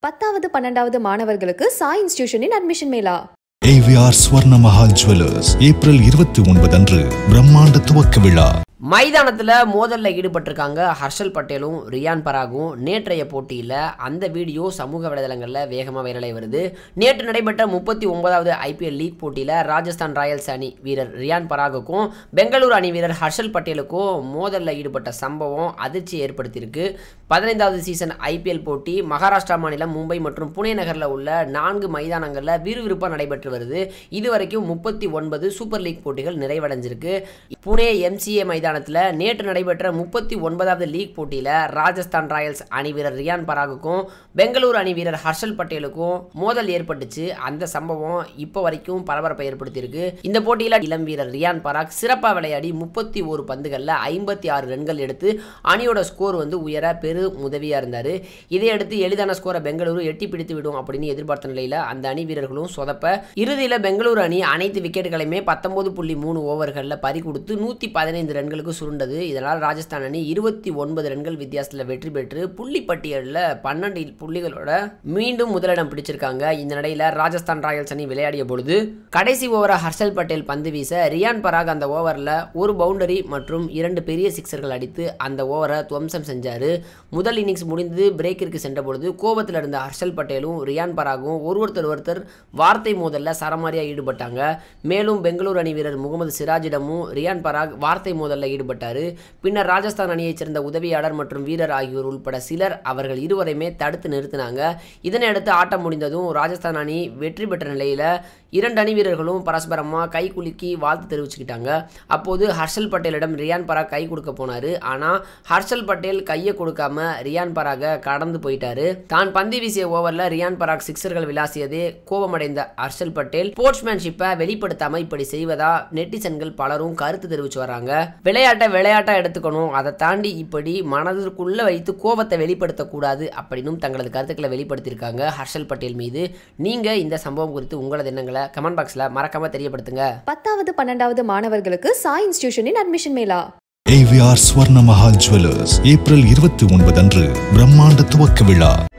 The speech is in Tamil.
பத்தாவது பன்னெண்டாவது மாணவர்களுக்கு சாய் இன்ஸ்டிடியூஷனின் admission mela AVR Swarna Mahal jewellers April இருபத்தி ஒன்பது அன்று பிரம்மாண்ட துவக்க விழா மைதானத்தில் மோதலில் ஈடுபட்டிருக்காங்க ஹர்ஷல் பட்டேலும் ரியான் பராகும் நேற்றைய போட்டியில் அந்த வீடியோ சமூக வலைதளங்களில் வேகமாக வைரலாகி வருது நேற்று நடைபெற்ற முப்பத்தி ஒன்பதாவது ஐபிஎல் லீக் போட்டியில் ராஜஸ்தான் ராயல்ஸ் அணி வீரர் ரியான் பராகுக்கும் பெங்களூரு அணி வீரர் ஹர்ஷல் பட்டேலுக்கும் மோதலில் ஈடுபட்ட சம்பவம் அதிர்ச்சி ஏற்படுத்தியிருக்கு பதினைந்தாவது சீசன் ஐபிஎல் போட்டி மகாராஷ்டிரா மாநிலம் மும்பை மற்றும் புனே நகரில் உள்ள நான்கு மைதானங்களில் விறுவிறுப்பாக நடைபெற்று வருது இதுவரைக்கும் முப்பத்தி ஒன்பது சூப்பர் லீக் போட்டிகள் நிறைவடைஞ்சிருக்கு புனே எம்சிஏ மைதானத்தில் நேற்று நடைபெற்ற முப்பத்தி ஒன்பதாவது லீக் போட்டியில் ராஜஸ்தான் ராயல்ஸ் அணி வீரர் ரியான் பராகுக்கும் பெங்களூரு அணி வீரர் ஹர்ஷல் பட்டேலுக்கும் மோதல் ஏற்பட்டுச்சு அந்த சம்பவம் இப்போ வரைக்கும் பரபரப்பை ஏற்படுத்தியிருக்கு இந்த போட்டியில் இளம் வீரர் ரியான் பராக் சிறப்பாக விளையாடி முப்பத்தி ஒரு பந்துகளில் ஐம்பத்தி ஆறு ரன்கள் எடுத்து அணியோட ஸ்கோர் வந்து உயர பெரு உதவியாக இருந்தார் இதையடுத்து எளிதான ஸ்கோரை பெங்களூரு எட்டி பிடித்து விடும் அப்படின்னு எதிர்பார்த்த நிலையில் அந்த அணி வீரர்களும் சொதப்ப இறுதியில் பெங்களூரு அணி அனைத்து விக்கெட்டுகளையுமே பத்தொன்பது புள்ளி மூணு ஓவர்களில் பறி கொடுத்து நூற்றி பதினைந்து ரன்களுக்கு சுருண்டது இதனால் ராஜஸ்தான் அணி இருபத்தி ஒன்பது ரன்கள் வித்தியாசத்தில் வெற்றி பெற்று புள்ளி பட்டியலில் பன்னெண்டு புள்ளிகளோட மீண்டும் முதலிடம் பிடிச்சிருக்காங்க இந்த நிலையில் ராஜஸ்தான் ராயல்ஸ் அணி விளையாடிய பொழுது கடைசி ஓவரை ஹர்ஷல் பட்டேல் பந்து வீச ரியான் பராக் அந்த ஓவரில் ஒரு பவுண்டரி மற்றும் இரண்டு பெரிய சிக்ஸர்கள் அடித்து அந்த ஓவரை துவம்சம் செஞ்சார் முதல் இன்னிங்ஸ் முடிந்து பிரேக்கிற்கு சென்ற பொழுது கோபத்தில் இருந்த ஹர்ஷல் பட்டேலும் ரியான் பராகும் ஒருவருத்தர் ஒருத்தர் வார்த்தை மோதல்ல சரமாரியாக ஈடுபட்டாங்க மேலும் பெங்களூரு அணி வீரர் முகமது சிராஜிடமும் ரியான் பராக் வார்த்தை மோதலில் ஈடுபட்டார் பின்னர் ராஜஸ்தான் அணியைச் சேர்ந்த உதவியாளர் மற்றும் வீரர் ஆகியோர் உட்பட சிலர் அவர்கள் இருவரையுமே தடுத்து நிறுத்தினாங்க இதனையடுத்து ஆட்டம் முடிந்ததும் ராஜஸ்தான் அணி வெற்றி பெற்ற நிலையில் இரண்டு அணி வீரர்களும் பரஸ்பரமாக கை குலுக்கி வாழ்த்து தெரிவிச்சுக்கிட்டாங்க அப்போது ஹர்ஷல் பட்டேலிடம் ரியான் பராக் கை கொடுக்க போனார் ஆனால் ஹர்ஷல் பட்டேல் கையை கொடுக்காம ரியான் பராக கடந்து போயிட்டாரு தான் பந்து வீசிய ஓவரில் ரியான் பராக் சிக்ஸர்கள் விளாசியதே கோபமடைந்த ஹர்ஷல் பட்டேல் ஸ்போர்ட்ஸ்மேன்ஷிப்பை வெளிப்படுத்தாம இப்படி செய்வதா நெட்டிசன்கள் பலரும் கருத்து தெரிவிச்சு வராங்க விளையாட்டை விளையாட்டா எடுத்துக்கணும் அதை தாண்டி இப்படி மனதிற்குள்ள வைத்து கோபத்தை வெளிப்படுத்தக்கூடாது அப்படின்னும் தங்களது கருத்துக்களை வெளிப்படுத்தியிருக்காங்க ஹர்ஷல் பட்டேல் மீது நீங்க இந்த சம்பவம் குறித்து உங்களது எண்ணங்களை கமெண்ட் பாக்ஸ்ல மறக்காம தெரியப்படுத்துங்க பத்தாவது பன்னெண்டாவது மாணவர்களுக்கு சாய் இன்ஸ்டிடியூஷனின் admission mela AVR Swarna Mahal jewellers April இருபத்தி ஒன்பது அன்று பிரம்மாண்ட துவக்க விழா